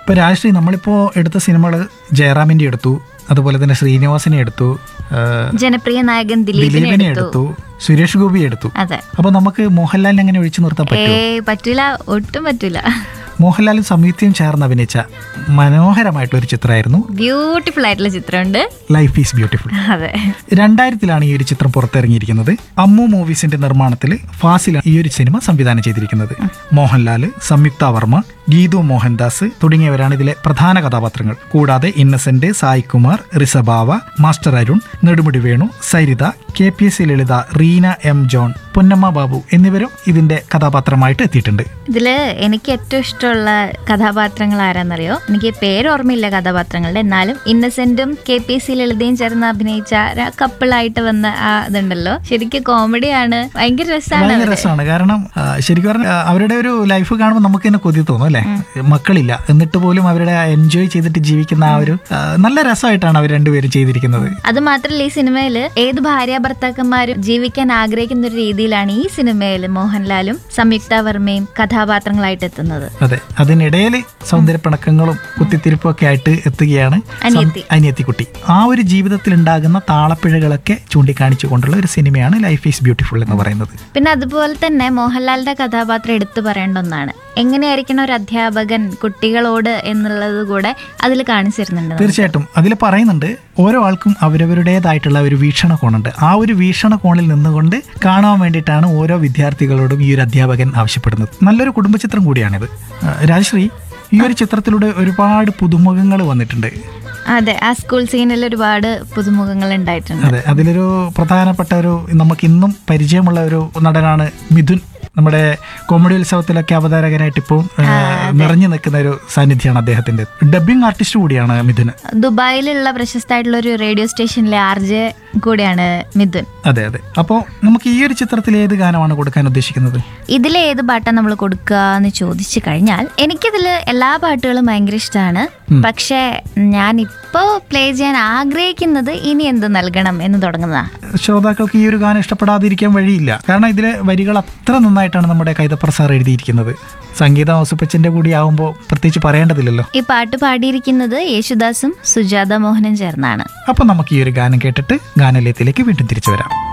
ഇപ്പോൾ രാജശ്രീ നമ്മളിപ്പോൾ എടുത്ത സിനിമകൾ ജയറാമിൻ്റെ എടുത്തു അതുപോലെ തന്നെ ശ്രീനിവാസിനെ എടുത്തു ആ, ജനപ്രിയ നായകൻ ദിലീപിനെ ദിലീപിനെ എടുത്തു എടുത്തു സുരേഷ് ഗോപി എടുത്തു അതെ അപ്പോൾ നമുക്ക് മോഹൻലാലിനെ അങ്ങനെ ഒഴിച്ചു നിർത്താൻ ഏ പറ്റുമോ പറ്റൂല ഒട്ടും പറ്റൂല മോഹൻലാലും സംയുക്തയും ചേർന്ന് അഭിനയിച്ച മനോഹരമായിട്ടുള്ള ഒരു ചിത്രമായിരുന്നു ബ്യൂട്ടിഫുൾ ആയിട്ടുള്ള ചിത്രമുണ്ട് ലൈഫ് ഈസ് ബ്യൂട്ടിഫുൾ അതെ രണ്ടായിരത്തിലാണ് ഈ ഒരു ചിത്രം പുറത്തിറങ്ങിയിരിക്കുന്നത് അമ്മു മൂവീസിന്റെ നിർമ്മാണത്തിൽ ഫാസിലാണ് ഈ ഒരു സിനിമ സംവിധാനം ചെയ്തിരിക്കുന്നത് മോഹൻലാൽ സംയുക്ത വർമ്മ ഗീതു മോഹൻദാസ് തുടങ്ങിയവരാണ് ഇതിലെ പ്രധാന കഥാപാത്രങ്ങൾ കൂടാതെ Innocent Sai Kumar Rizabawa master Arun Nedumudi Venu Saritha K P S C Lalitha Reena M John Ponnamma Babu എന്നിവരും ഇതിന്റെ കഥാപാത്രമായിട്ട് എത്തിയിട്ടുണ്ട് ഇതില് എനിക്ക് ഏറ്റവും ഇഷ്ടമുള്ള കഥാപാത്രങ്ങൾ ആരാന്നറിയോ എനിക്ക് പേര് ഓർമ്മയില്ല കഥാപാത്രങ്ങളുടെ എന്നാലും ഇന്നസെന്റും കെ പി സി ലളിതയും ചേർന്ന് അഭിനയിച്ച കപ്പിളായിട്ട് വന്ന ആ ഇതുണ്ടല്ലോ ശരിക്കും കോമഡിയാണ് ഭയങ്കര രസമാണ് ഭയങ്കര രസമാണ് കാരണം ആ, ശരിക്കും പറഞ്ഞാൽ ആ, അവരുടെ ഒരു ലൈഫ് കാണുമ്പോൾ നമുക്ക് തന്നെ കൊതി തോന്നും അല്ലേ മക്കളില്ല എന്നിട്ട് പോലും അവരുടെ എൻജോയ് ചെയ്തിട്ട് ജീവിക്കുന്ന ആ ഒരു ആ, നല്ല രസമായിട്ടാണ് അവർ രണ്ടുപേരും ചെയ്തിരിക്കുന്നത് അത് മാത്രല്ല ഈ സിനിമയില് ഏത് ഭാര്യ ഭർത്താക്കന്മാരും ജീവിക്കാൻ ആഗ്രഹിക്കുന്ന ഒരു രീതിയിലാണ് ഈ സിനിമയിൽ മോഹൻലാലും സംയുക്ത വർമ്മയും കഥാപാത്രങ്ങളായിട്ട് എത്തുന്നത് അതെ അതിനിടയിൽ സൗന്ദര്യപ്പിണക്കങ്ങളും കുത്തിത്തിരിപ്പും ഒക്കെ ആയിട്ട് എത്തുകയാണ് സം- അനിയത്തി. അനിയത്തിക്കുട്ടി ആ ഒരു ജീവിതത്തിൽ ഉണ്ടാകുന്ന താളപ്പിഴകളൊക്കെ ചൂണ്ടിക്കാണിച്ചുകൊണ്ടുള്ള ഒരു സിനിമയാണ് ലൈഫ് ഈസ് ബ്യൂട്ടിഫുൾ എന്ന് പറയുന്നത് പിന്നെ അതുപോലെ തന്നെ മോഹൻലാലിന്റെ കഥാപാത്രം എടുത്തു പറയേണ്ട ഒന്നാണ് എങ്ങനെയായിരിക്കണം ഒരു അധ്യാപകൻ കുട്ടികളോട് എന്നുള്ളത് കൂടെ അതിൽ കാണിച്ചിരുന്നുണ്ട് നമുക്ക്. തീർച്ചയായിട്ടും അതിൽ പറയുന്നുണ്ട് ഓരോ ആൾക്കും അവരവരുടേതായിട്ടുള്ള ഒരു വീക്ഷണകോണുണ്ട് ആ ഒരു വീക്ഷണകോണിൽ നിന്നുകൊണ്ട് കാണാൻ വേണ്ടിയിട്ടാണ് ഓരോ വിദ്യാർത്ഥികളോടും ഈ ഒരു അധ്യാപകൻ ആവശ്യപ്പെടുന്നത് നല്ലൊരു കുടുംബചിത്രം കൂടിയാണിത് ആ, രാജശ്രീ ഈ ഒരു ചിത്രത്തിലൂടെ ഒരുപാട് പുതുമുഖങ്ങൾ വന്നിട്ടുണ്ട് അതെ ആ സ്കൂൾ സീനിൽ ഒരുപാട് പുതുമുഖങ്ങൾ ഉണ്ടായിട്ടുണ്ട് അതെ അതിലൊരു പ്രധാനപ്പെട്ട ഒരു നമുക്ക് ഇന്നും പരിചയമുള്ള ഒരു നടനാണ് മിഥുൻ നമ്മുടെ കോമഡി ഉത്സവത്തിലൊക്കെ അവതാരകനായിട്ട് ഇപ്പോൾ നിറഞ്ഞു നിൽക്കുന്ന ഒരു സാന്നിധ്യമാണ് അദ്ദേഹത്തിന്റെ ഡബിംഗ് ആർട്ടിസ്റ്റ് കൂടിയാണ് മിഥുൻ ദുബായിലുള്ള പ്രശസ്തമായിട്ടുള്ള ഒരു റേഡിയോ സ്റ്റേഷനിലെ ആർ ജെ കൂടിയാണ് മിഥുൻ അതെ അതെ അപ്പോൾ നമുക്ക് ഈ ഒരു ചിത്രത്തിൽ ഏത് ഗാനമാണ് കൊടുക്കാൻ ഉദ്ദേശിക്കുന്നത് ഇതിലെ ഏത് പാട്ടാണ് നമ്മൾ കൊടുക്കുക എന്ന് ചോദിച്ചു കഴിഞ്ഞാൽ എനിക്കിതിൽ എല്ലാ പാട്ടുകളും ഭയങ്കര ഇഷ്ടമാണ് പക്ഷേ ഞാൻ ഇപ്പോൾ പ്ലേ ചെയ്യാൻ ആഗ്രഹിക്കുന്നത് ഇനി എന്ത് നൽകണം എന്ന് തുടങ്ങുന്നതാണ് ശ്രോതാക്കൾക്ക് ഈ ഒരു ഗാനം ഇഷ്ടപ്പെടാതിരിക്കാൻ വഴിയില്ല കാരണം ഇതിലെ വരികൾ അത്ര നന്നായിട്ടാണ് നമ്മുടെ കൈതപ്ര സാർ എഴുതിയിരിക്കുന്നത് സംഗീത ഔസുപ്പച്ചന്റെ കൂടി ആവുമ്പോൾ പ്രത്യേകിച്ച് പറയേണ്ടതില്ലല്ലോ ഈ പാട്ട് പാടിയിരിക്കുന്നത് യേശുദാസും സുജാത മോഹനും ചേർന്നാണ് അപ്പോൾ നമുക്ക് ഈ ഒരു ഗാനം കേട്ടിട്ട് ഗാനലയത്തിലേക്ക് വീണ്ടും തിരിച്ചു വരാം